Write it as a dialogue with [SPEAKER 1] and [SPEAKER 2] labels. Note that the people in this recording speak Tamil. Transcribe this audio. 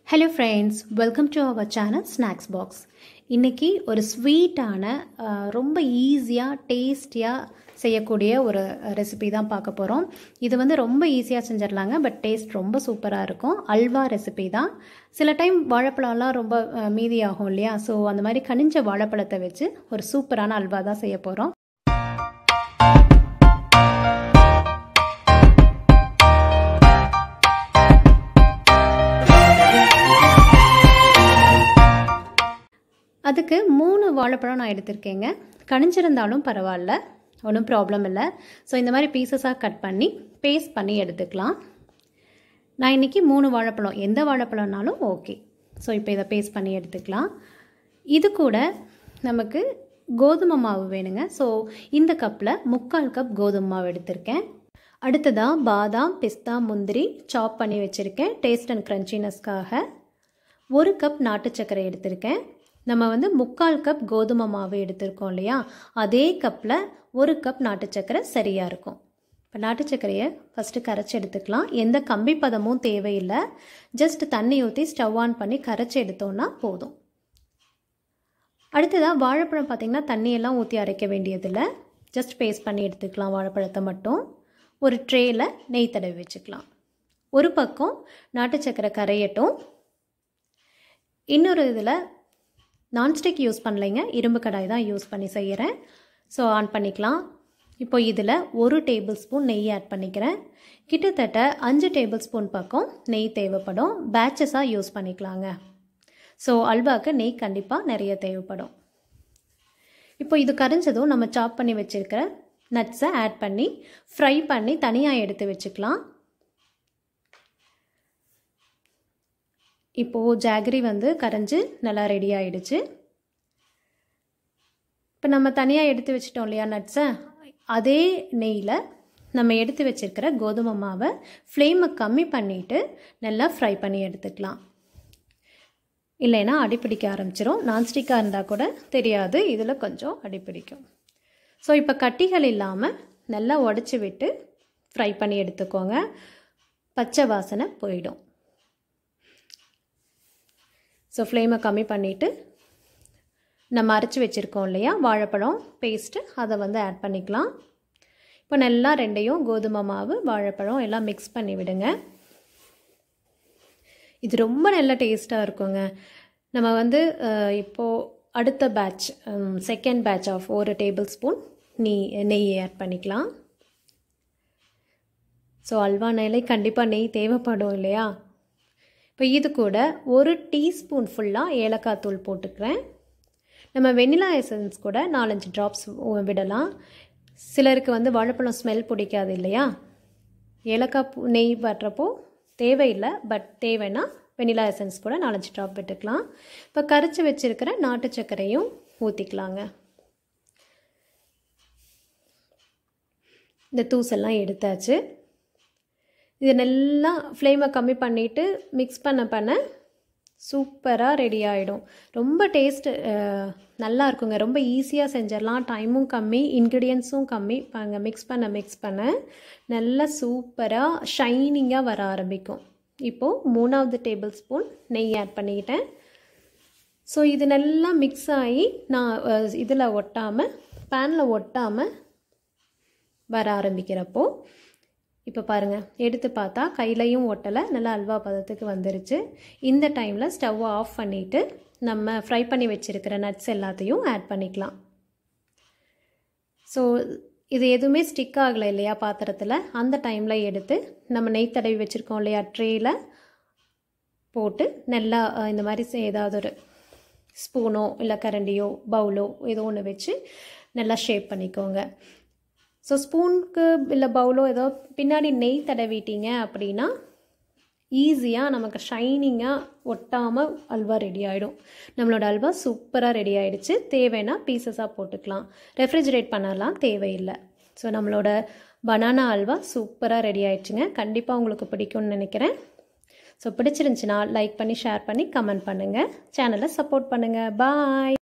[SPEAKER 1] hello friends welcome to our channel snacks box இன்றைக்கி ஒரு ஸ்வீட்டான அஹ், ரொம்ப ஈஸியாக டேஸ்டியாக செய்யக்கூடிய ஒரு ரெசிபி தான் பார்க்க போகிறோம் இது வந்து ரொம்ப ஈஸியாக செஞ்சிடலாங்க பட் டேஸ்ட் ரொம்ப சூப்பராக இருக்கும் அல்வா ரெசிபி தான் சில டைம் வாழைப்பழம்லாம் ரொம்ப அஹ், மீதியாகும் இல்லையா ஸோ அந்த மாதிரி கனிஞ்ச வாழைப்பழத்தை வச்சு ஒரு சூப்பரான அல்வா தான் செய்ய போகிறோம் அதுக்கு மூணு வாழைப்பழம் நான் எடுத்திருக்கேங்க கனிஞ்சிருந்தாலும் பரவாயில்ல ஒன்றும் ப்ராப்ளம் இல்லை ஸோ இந்த மாதிரி பீசஸாக கட் பண்ணி பேஸ்ட் பண்ணி எடுத்துக்கலாம் நான் இன்றைக்கி மூணு வாழைப்பழம் எந்த வாழைப்பழம்னாலும் ஓகே ஸோ இப்போ இதை பேஸ்ட் பண்ணி எடுத்துக்கலாம் இது கூட நமக்கு கோதுமை மாவு வேணுங்க ஸோ இந்த கப்பில் முக்கால் கப் கோதுமை மாவு எடுத்திருக்கேன் அடுத்ததாக பாதாம் பிஸ்தா முந்திரி சாப் பண்ணி வச்சுருக்கேன் டேஸ்ட் அண்ட் க்ரன்ச்சினஸ்க்காக ஒரு கப் நாட்டு சர்க்கரை எடுத்திருக்கேன் நம்ம வந்து முக்கால் கப் கோதுமை மாவு எடுத்திருக்கோம் இல்லையா அதே கப்பில் ஒரு கப் நாட்டு சர்க்கரை சரியாக இருக்கும் இப்போ நாட்டு சர்க்கரையை ஃபஸ்ட்டு கரைச்சி எடுத்துக்கலாம் எந்த கம்பி பதமும் தேவையில்லை ஜஸ்ட் தண்ணி ஊற்றி ஸ்டவ் ஆன் பண்ணி கரைச்சி எடுத்தோன்னா போதும் அடுத்ததாக வாழைப்பழம் பார்த்திங்கன்னா தண்ணியெல்லாம் ஊற்றி அரைக்க வேண்டியதில்லை ஜஸ்ட் பேஸ்ட் பண்ணி எடுத்துக்கலாம் வாழைப்பழத்தை மட்டும் ஒரு ட்ரேயில் நெய் தடவி வச்சுக்கலாம் ஒரு பக்கம் நாட்டு சர்க்கரை கரையட்டும் இன்னொரு இதில் நான்ஸ்டிக் யூஸ் பண்ணலைங்க இரும்பு கடாய் தான் யூஸ் பண்ணி செய்கிறேன் ஸோ ஆன் பண்ணிக்கலாம் இப்போ இதில் ஒரு டேபிள் ஸ்பூன் நெய் ஆட் பண்ணிக்கிறேன் கிட்டத்தட்ட அஞ்சு டேபிள் ஸ்பூன் பக்கம் நெய் தேவைப்படும் பேட்சஸாக யூஸ் பண்ணிக்கலாங்க ஸோ அல்வாவுக்கு நெய் கண்டிப்பாக நிறைய தேவைப்படும் இப்போ இது கரைஞ்சதும் நம்ம சாப் பண்ணி வச்சுருக்கிற நட்ஸை ஆட் பண்ணி ஃப்ரை பண்ணி தனியாக எடுத்து வச்சுக்கலாம் இப்போது ஜாகரி வந்து கரைஞ்சி நல்லா ரெடி ஆயிடுச்சு இப்போ நம்ம தனியாக எடுத்து வச்சிட்டோம் இல்லையா நட்ஸை அதே நெய்யில் நம்ம எடுத்து வச்சிருக்கிற கோதுமை மாவை ஃப்ளேமை கம்மி பண்ணிவிட்டு நல்லா ஃப்ரை பண்ணி எடுத்துக்கலாம் இல்லைன்னா அடிப்பிடிக்க ஆரம்பிச்சிரும் நான்ஸ்டிக்காக இருந்தால் கூட தெரியாது இதில் கொஞ்சம் அடிப்பிடிக்கும் ஸோ இப்போ கட்டிகள் இல்லாமல் நல்லா உடச்சி விட்டு ஃப்ரை பண்ணி எடுத்துக்கோங்க பச்சை வாசனை போயிடும் ஸோ ஃப்ளேமை கம்மி பண்ணிவிட்டு நம்ம அரைச்சி வச்சுருக்கோம் இல்லையா வாழைப்பழம் பேஸ்ட்டு அதை வந்து ஆட் பண்ணிக்கலாம் இப்போ நல்லா ரெண்டையும் கோதுமை மாவு வாழைப்பழம் எல்லாம் மிக்ஸ் பண்ணி விடுங்க இது ரொம்ப நல்ல டேஸ்ட்டாக இருக்குங்க நம்ம வந்து இப்போது அடுத்த பேட்ச் செகண்ட் பேட்ச் ஆஃப் ஒரு டேபிள் ஸ்பூன் நெய் நெய் ஆட் பண்ணிக்கலாம் ஸோ அல்வா நெய்லை கண்டிப்பாக நெய் தேவைப்படும் இல்லையா இப்போ இது கூட ஒரு டீஸ்பூன் ஃபுல்லாக ஏலக்காய் தூள் போட்டுக்கிறேன் நம்ம வெனிலா எசன்ஸ் கூட நாலஞ்சு ட்ராப்ஸ் விடலாம் சிலருக்கு வந்து வாழைப்பழம் ஸ்மெல் பிடிக்காது இல்லையா ஏலக்காய் பூ நெய் வட்டுறப்போ தேவையில்லை பட் தேவைன்னா வெனிலா எசன்ஸ் கூட நாலஞ்சு ட்ராப் விட்டுக்கலாம் இப்போ கரைச்சி வச்சுருக்கிற நாட்டு சர்க்கரையும் ஊற்றிக்கலாங்க இந்த தூசெல்லாம் எடுத்தாச்சு இது நல்லா ஃப்ளேமை கம்மி பண்ணிவிட்டு மிக்ஸ் பண்ண பண்ண சூப்பராக ரெடி ஆகிடும் ரொம்ப டேஸ்ட்டு நல்லா இருக்குங்க ரொம்ப ஈஸியாக செஞ்சிடலாம் டைமும் கம்மி இன்க்ரீடியன்ஸும் கம்மி பாருங்க மிக்ஸ் பண்ண மிக்ஸ் பண்ண நல்லா சூப்பராக ஷைனிங்காக வர ஆரம்பிக்கும் இப்போது மூணாவது டேபிள் ஸ்பூன் நெய் ஆட் பண்ணிக்கிட்டேன் ஸோ இது நல்லா மிக்ஸ் ஆகி நான் இதில் ஒட்டாமல் பேனில் ஒட்டாமல் வர ஆரம்பிக்கிறப்போ இப்போ பாருங்கள் எடுத்து பார்த்தா கையிலையும் ஒட்டலை நல்லா அல்வா பதத்துக்கு வந்துருச்சு இந்த டைமில் ஸ்டவ் ஆஃப் பண்ணிவிட்டு நம்ம ஃப்ரை பண்ணி வச்சுருக்கிற நட்ஸ் எல்லாத்தையும் ஆட் பண்ணிக்கலாம் ஸோ இது எதுவுமே ஸ்டிக் ஆகலை இல்லையா பாத்திரத்தில் அந்த டைமில் எடுத்து நம்ம நெய் தடவி வச்சுருக்கோம் இல்லையா ட்ரேயில் போட்டு நல்லா இந்த மாதிரி ஏதாவது ஒரு ஸ்பூனோ இல்லை கரண்டியோ பவுலோ ஏதோ ஒன்று வச்சு நல்லா ஷேப் பண்ணிக்கோங்க ஸோ ஸ்பூனுக்கு இல்லை பவுலோ ஏதோ பின்னாடி நெய் தடவிட்டீங்க அப்படின்னா ஈஸியாக நமக்கு ஷைனிங்காக ஒட்டாமல் அல்வா ரெடி ஆகிடும் நம்மளோட அல்வா சூப்பராக ரெடி ஆகிடுச்சு தேவைன்னா பீசஸாக போட்டுக்கலாம் ரெஃப்ரிஜரேட் பண்ணலாம் தேவையில்லை ஸோ நம்மளோட பனானா அல்வா சூப்பராக ரெடி ஆயிடுச்சுங்க கண்டிப்பாக உங்களுக்கு பிடிக்கும்னு நினைக்கிறேன் ஸோ பிடிச்சிருந்துச்சின்னா லைக் பண்ணி ஷேர் பண்ணி கமெண்ட் பண்ணுங்கள் சேனலை சப்போர்ட் பண்ணுங்கள் பாய்